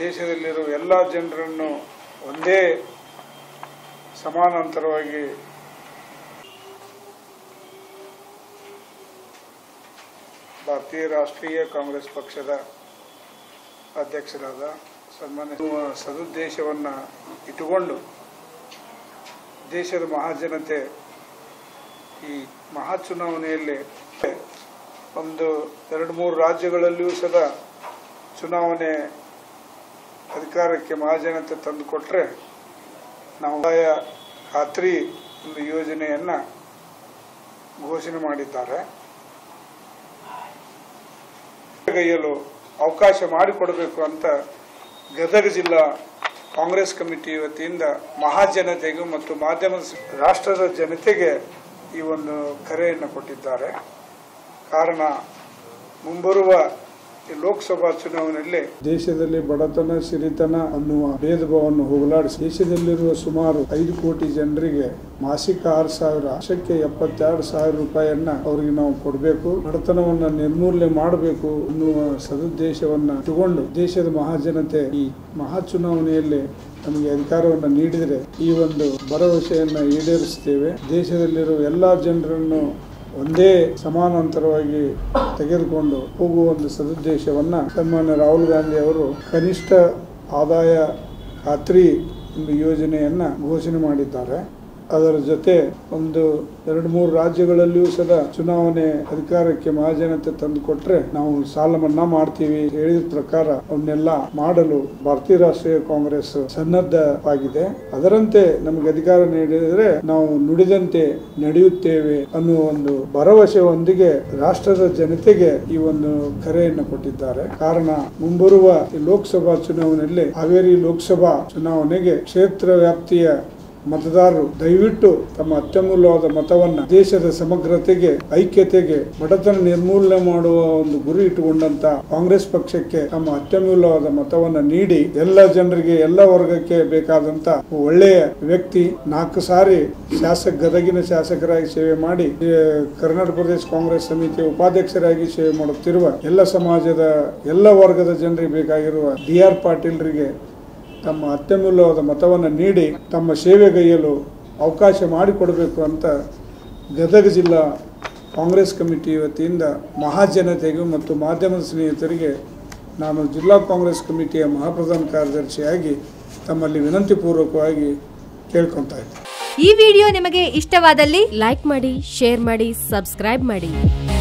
ದೇಶದಲ್ಲಿರುವ ಎಲ್ಲ ಜನರನ್ನು ಒಂದೇ ಸಮಾನಾಂತರವಾಗಿ ಭಾರತೀಯ ರಾಷ್ಟ್ರೀಯ ಕಾಂಗ್ರೆಸ್ ಪಕ್ಷದ ಅಧ್ಯಕ್ಷರಾದ ಸನ್ಮಾನ್ಯ ಸದುದ್ದೇಶವನ್ನು ಇಟ್ಟುಕೊಂಡು ದೇಶದ ಮಹಾಜನತೆ ಈ ಮಹಾ ಚುನಾವಣೆಯಲ್ಲಿ ಒಂದು ಎರಡು ಮೂರು ರಾಜ್ಯಗಳಲ್ಲಿಯೂ ಸದಾ ಚುನಾವಣೆ ಅಧಿಕಾರಕ್ಕೆ ಮಹಾಜನತೆ ತಂದುಕೊಟ್ರೆ ನಾವು ಆದಾಯ ಖಾತ್ರಿ ಒಂದು ಯೋಜನೆಯನ್ನು ಘೋಷಣೆ ಮಾಡಿದ್ದಾರೆ ಗೈಯಲು ಅವಕಾಶ ಮಾಡಿಕೊಡಬೇಕು ಅಂತ ಗದಗ ಜಿಲ್ಲಾ ಕಾಂಗ್ರೆಸ್ ಕಮಿಟಿ ವತಿಯಿಂದ ಮಹಾಜನತೆಗೂ ಮತ್ತು ಮಾಧ್ಯಮದ ಸ- ರಾಷ್ಟ್ರದ ಜನತೆಗೆ ಈ ಒಂದು ಕರೆಯನ್ನು ಕೊಟ್ಟಿದ್ದಾರೆ ಕಾರಣ ಮುಂಬರುವ ಈ ಲೋಕಸಭಾ ಚುನಾವಣೆಯಲ್ಲಿ ದೇಶದಲ್ಲಿ ಬಡತನ ಸಿರಿತನ ಅನ್ನುವ ಭೇದ ಭಾವವನ್ನು ಹೋಗಲಾಡಿಸಿ ದೇಶದಲ್ಲಿರುವ ಸುಮಾರು ಐದು ಕೋಟಿ ಜನರಿಗೆ ಮಾಸಿಕ ಆರು ಸಾವಿರ ವರ್ಷಕ್ಕೆ ಎಪ್ಪತ್ತೆರಡು ಸಾವಿರ ರೂಪಾಯಿಯನ್ನ ಅವರಿಗೆ ನಾವು ಕೊಡಬೇಕು ಬಡತನವನ್ನ ನಿರ್ಮೂಲನೆ ಮಾಡಬೇಕು ಅನ್ನುವ ಸದುದ್ದೇಶವನ್ನ ಇಟ್ಟುಕೊಂಡು ದೇಶದ ಮಹಾಜನತೆ ಈ ಮಹಾ ಚುನಾವಣೆಯಲ್ಲಿ ನಮಗೆ ಅಧಿಕಾರವನ್ನು ನೀಡಿದರೆ ಈ ಒಂದು ಭರವಸೆಯನ್ನು ಈಡೇರಿಸ್ತೇವೆ ದೇಶದಲ್ಲಿರುವ ಎಲ್ಲಾ ಜನರನ್ನು ಒಂದೇ ಸಮಾನಾಂತರವಾಗಿ ತೆಗೆದುಕೊಂಡು ಹೋಗುವ ಒಂದು ಸದುದ್ದೇಶವನ್ನ ಸನ್ಮಾನ್ಯ ರಾಹುಲ್ ಗಾಂಧಿ ಅವರು ಕನಿಷ್ಠ ಆದಾಯ ಖಾತ್ರಿ ಒಂದು ಯೋಜನೆಯನ್ನ ಘೋಷಣೆ ಮಾಡಿದ್ದಾರೆ ಅದರ ಜೊತೆ ಒಂದು ಎರಡು ಮೂರು ರಾಜ್ಯಗಳಲ್ಲಿಯೂ ಸದಾ ಚುನಾವಣೆ ಅಧಿಕಾರಕ್ಕೆ ಮಹಾಜನತೆ ತಂದುಕೊಟ್ರೆ ನಾವು ಸಾಲ ಮನ್ನಾ ಮಾಡ್ತೀವಿ ಹೇಳಿದ ಪ್ರಕಾರ ಅವನ್ನೆಲ್ಲ ಮಾಡಲು ಭಾರತೀಯ ರಾಷ್ಟ್ರೀಯ ಕಾಂಗ್ರೆಸ್ ಸನ್ನದ್ಧವಾಗಿದೆ ಅದರಂತೆ ನಮಗೆ ಅಧಿಕಾರ ನೀಡಿದರೆ ನಾವು ನುಡಿದಂತೆ ನಡೆಯುತ್ತೇವೆ ಅನ್ನುವ ಒಂದು ಭರವಸೆಯೊಂದಿಗೆ ರಾಷ್ಟ್ರದ ಜನತೆಗೆ ಈ ಒಂದು ಕರೆಯನ್ನು ಕೊಟ್ಟಿದ್ದಾರೆ ಕಾರಣ ಮುಂಬರುವ ಈ ಲೋಕಸಭಾ ಚುನಾವಣೆಯಲ್ಲಿ ಹಾವೇರಿ ಲೋಕಸಭಾ ಚುನಾವಣೆಗೆ ಕ್ಷೇತ್ರ ವ್ಯಾಪ್ತಿಯ ಮತದಾರರು ದಯವಿಟ್ಟು ತಮ್ಮ ಅತ್ಯಮೂಲ್ಯವಾದ ಮತವನ್ನ ದೇಶದ ಸಮಗ್ರತೆಗೆ ಐಕ್ಯತೆಗೆ ಬಡತನ ನಿರ್ಮೂಲನೆ ಮಾಡುವ ಒಂದು ಗುರಿ ಇಟ್ಟುಕೊಂಡಂತ ಕಾಂಗ್ರೆಸ್ ಪಕ್ಷಕ್ಕೆ ತಮ್ಮ ಅತ್ಯಮೂಲ್ಯವಾದ ಮತವನ್ನ ನೀಡಿ ಎಲ್ಲ ಜನರಿಗೆ ಎಲ್ಲ ವರ್ಗಕ್ಕೆ ಬೇಕಾದಂತ ಒಳ್ಳೆಯ ವ್ಯಕ್ತಿ ನಾಲ್ಕು ಸಾರಿ ಶಾಸಕ ಗದಗಿನ ಶಾಸಕರಾಗಿ ಸೇವೆ ಮಾಡಿ ಏ, ಕರ್ನಾಟಕ ಪ್ರದೇಶ ಕಾಂಗ್ರೆಸ್ ಸಮಿತಿಯ ಉಪಾಧ್ಯಕ್ಷರಾಗಿ ಸೇವೆ ಮಾಡುತ್ತಿರುವ ಎಲ್ಲ ಸಮಾಜದ ಎಲ್ಲ ವರ್ಗದ ಜನರಿಗೆ ಬೇಕಾಗಿರುವ ಡಿ ಆರ್ ಪಾಟೀಲ್ರಿಗೆ ತಮ್ಮ ಅತ್ಯಮೂಲ್ಯವಾದ ಮತವನ್ನು ನೀಡಿ ತಮ್ಮ ಸೇವೆಗೈಯಲು ಅವಕಾಶ ಮಾಡಿಕೊಡಬೇಕು ಅಂತ ಗದಗ ಜಿಲ್ಲಾ ಕಾಂಗ್ರೆಸ್ ಕಮಿಟಿ ವತಿಯಿಂದ ಮಹಾಜನತೆಗೂ ಮತ್ತು ಮಾಧ್ಯಮದ ಸ್ನೇಹಿತರಿಗೆ ನಾನು ಜಿಲ್ಲಾ ಕಾಂಗ್ರೆಸ್ ಕಮಿಟಿಯ ಮಹಾಪ್ರಧಾನ ಕಾರ್ಯದರ್ಶಿಯಾಗಿ ತಮ್ಮಲ್ಲಿ ವಿನಂತಿಪೂರ್ವಕವಾಗಿ ಕೇಳ್ಕೊತಾ ಇದ್ದೀನಿ ಈ ವಿಡಿಯೋ ನಿಮಗೆ ಇಷ್ಟವಾದಲ್ಲಿ ಲೈಕ್ ಮಾಡಿ ಶೇರ್ ಮಾಡಿ ಸಬ್ಸ್ಕ್ರೈಬ್ ಮಾಡಿ